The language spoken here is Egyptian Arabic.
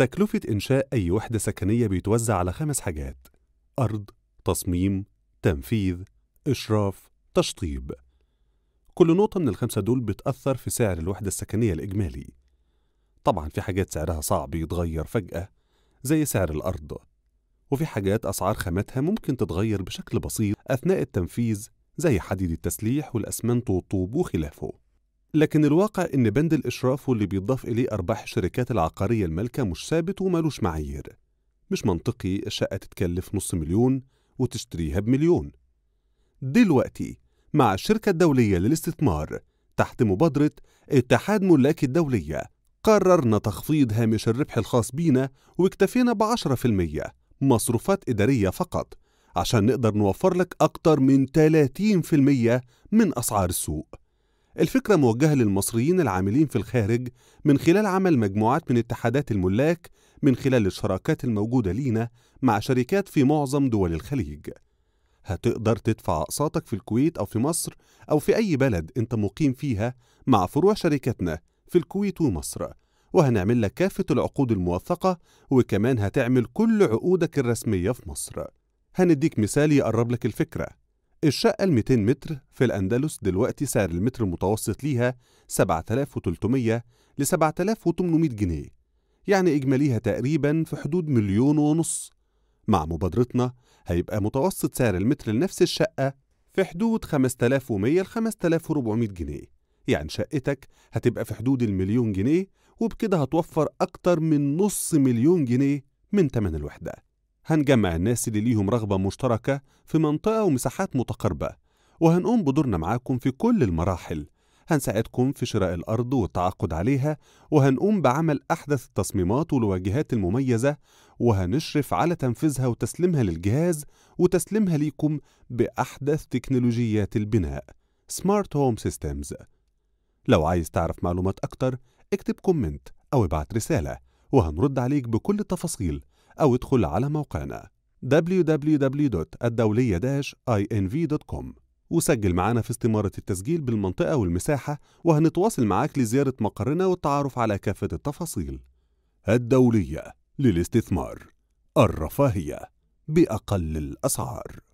تكلفة إنشاء أي وحدة سكنية بيتوزع على خمس حاجات أرض، تصميم، تنفيذ، إشراف، تشطيب كل نقطة من الخمسة دول بتأثر في سعر الوحدة السكنية الإجمالي طبعا في حاجات سعرها صعب يتغير فجأة زي سعر الأرض وفي حاجات أسعار خاماتها ممكن تتغير بشكل بسيط أثناء التنفيذ زي حديد التسليح والأسمنت والطوب وخلافه لكن الواقع إن بند الإشراف واللي بيضاف إليه أرباح الشركات العقارية المالكة مش ثابت ومالوش معايير مش منطقي الشقة تتكلف نص مليون وتشتريها بمليون دلوقتي مع الشركة الدولية للاستثمار تحت مبادرة اتحاد ملاك الدولية قررنا تخفيض هامش الربح الخاص بينا واكتفينا بعشرة في المية مصروفات إدارية فقط عشان نقدر نوفر لك أكتر من 30% من أسعار السوق الفكرة موجهة للمصريين العاملين في الخارج من خلال عمل مجموعات من اتحادات الملاك من خلال الشراكات الموجودة لينا مع شركات في معظم دول الخليج هتقدر تدفع أقساطك في الكويت أو في مصر أو في أي بلد أنت مقيم فيها مع فروع شركتنا في الكويت ومصر وهنعمل لك كافة العقود الموثقة وكمان هتعمل كل عقودك الرسمية في مصر هنديك مثال يقرب لك الفكرة الشقة ال 200 متر في الأندلس دلوقتي سعر المتر المتوسط ليها 7300 ل 7800 جنيه يعني إجماليها تقريبا في حدود مليون ونص مع مبادرتنا هيبقى متوسط سعر المتر لنفس الشقة في حدود 5100 ل 5400 جنيه يعني شقتك هتبقى في حدود المليون جنيه وبكده هتوفر أكتر من نص مليون جنيه من تمن الوحدة هنجمع الناس اللي ليهم رغبة مشتركة في منطقة ومساحات متقاربة وهنقوم بدورنا معاكم في كل المراحل هنساعدكم في شراء الأرض والتعاقد عليها وهنقوم بعمل أحدث التصميمات والواجهات المميزة وهنشرف على تنفيذها وتسليمها للجهاز وتسليمها ليكم بأحدث تكنولوجيات البناء سمارت هوم سيستمز لو عايز تعرف معلومات أكتر اكتب كومنت أو ابعت رسالة وهنرد عليك بكل التفاصيل أو ادخل على موقعنا www.الدولية-inv.com وسجل معنا في استمارة التسجيل بالمنطقة والمساحة وهنتواصل معاك لزيارة مقرنا والتعرف على كافة التفاصيل الدولية للاستثمار الرفاهية بأقل الأسعار